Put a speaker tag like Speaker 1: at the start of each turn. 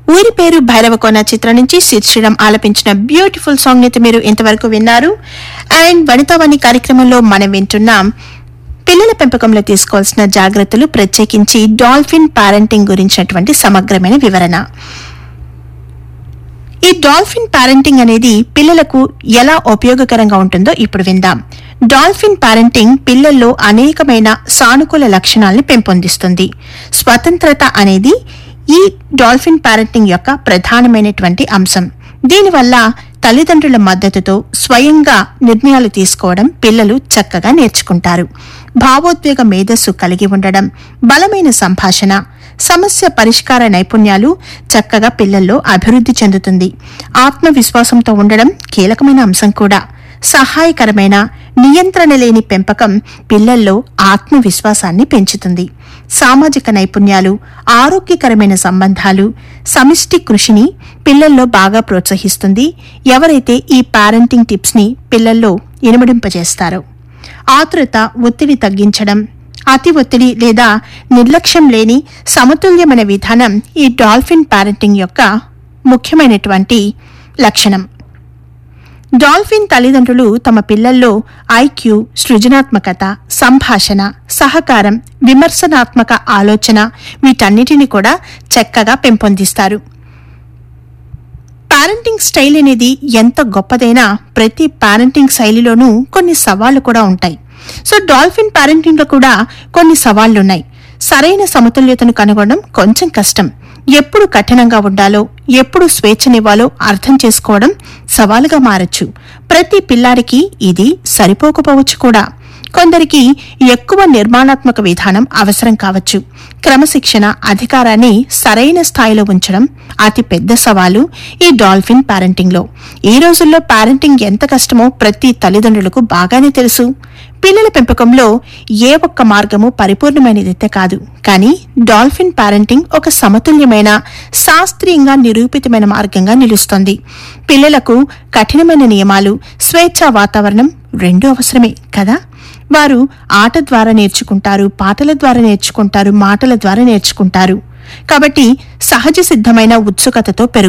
Speaker 1: ఊరి పేరు భైరవకోన చిత్రం నుంచి సిద్ శ్రీరామ్ ఆలపించిన బ్యూటిఫుల్ సాంగ్ అయితే మీరు ఇంతవరకు విన్నారు అండ్ వనితావాణి కార్యక్రమంలో మనం వింటున్నాం పిల్లల పెంపకంలో తీసుకోవాల్సిన జాగ్రత్తలు ప్రత్యేకించి డాల్ఫిన్ పారెంటింగ్ గురించినటువంటి సమగ్రమైన వివరణ ఈ డాల్ఫిన్ పారెంటింగ్ అనేది పిల్లలకు ఎలా ఉపయోగకరంగా ఉంటుందో ఇప్పుడు విందాం డాల్ఫిన్ పారెంటింగ్ పిల్లల్లో అనేకమైన సానుకూల లక్షణాలను పెంపొందిస్తుంది స్వతంత్రత అనేది ఈ డాల్ఫిన్ పారెంటింగ్ యొక్క ప్రధానమైనటువంటి అంశం దీనివల్ల తల్లిదండ్రుల మద్దతుతో స్వయంగా నిర్ణయాలు తీసుకోవడం పిల్లలు చక్కగా నేర్చుకుంటారు భావోద్వేగ మేధస్సు కలిగి ఉండడం బలమైన సంభాషణ సమస్య పరిష్కార నైపుణ్యాలు చక్కగా పిల్లల్లో అభివృద్ధి చెందుతుంది ఆత్మవిశ్వాసంతో ఉండడం కీలకమైన అంశం కూడా సహాయకరమైన నియంత్రణ లేని పెంపకం పిల్లల్లో ఆత్మవిశ్వాసాన్ని పెంచుతుంది సామాజిక నైపుణ్యాలు ఆరోగ్యకరమైన సంబంధాలు సమిష్టి కృషిని పిల్లల్లో బాగా ప్రోత్సహిస్తుంది ఎవరైతే ఈ పారెంటింగ్ టిప్స్ ని పిల్లల్లో ఇనుమడింపజేస్తారో ఆతృత ఒత్తిడి తగ్గించడం అతి ఒత్తిడి లేదా నిర్లక్ష్యం లేని సమతుల్యమైన విధానం ఈ డాల్ఫిన్ పారెంటింగ్ యొక్క ముఖ్యమైనటువంటి లక్షణం డాల్ఫిన్ తల్లిదండ్రులు తమ పిల్లల్లో ఐక్యూ సృజనాత్మకత సంభాషణ సహకారం విమర్శనాత్మక ఆలోచన వీటన్నిటిని కూడా చక్కగా పెంపొందిస్తారు పారెంటింగ్ స్టైల్ అనేది ఎంత గొప్పదైనా ప్రతి పారెంటింగ్ శైలిలోనూ కొన్ని సవాళ్లు కూడా ఉంటాయి సో డాల్ఫిన్ పారెంటింగ్ లో కూడా కొన్ని సవాళ్లున్నాయి సరైన సమతుల్యతను కనుగొనడం కొంచెం కష్టం ఎప్పుడు కఠినంగా ఉండాలో ఎప్పుడు స్వేచ్ఛనివ్వాలో అర్థం చేసుకోవడం సవాలుగా మారచ్చు ప్రతి పిల్లాడికి ఇది సరిపోకపోవచ్చు కూడా కొందరికి ఎక్కువ నిర్మాణాత్మక విధానం అవసరం కావచ్చు క్రమశిక్షణ అధికారాన్ని సరైన స్థాయిలో ఉంచడం అతి పెద్ద సవాలు ఈ డాల్ఫిన్ పారెంటింగ్ లో ఈ రోజుల్లో పారెంటింగ్ ఎంత కష్టమో ప్రతి తల్లిదండ్రులకు బాగానే తెలుసు పిల్లల పెంపకంలో ఏ ఒక్క మార్గము పరిపూర్ణమైనదైతే కాదు కానీ డాల్ఫిన్ పారెంటింగ్ ఒక సమతుల్యమైన శాస్త్రీయంగా నిరూపితమైన మార్గంగా నిలుస్తోంది పిల్లలకు కఠినమైన నియమాలు స్వేచ్ఛా వాతావరణం రెండూ అవసరమే కదా వారు ఆట ద్వారా నేర్చుకుంటారు పాటల ద్వారా నేర్చుకుంటారు మాటల ద్వారా నేర్చుకుంటారు కాబట్టి సహజ సిద్ధమైన ఉత్సుకతతో పెరుగు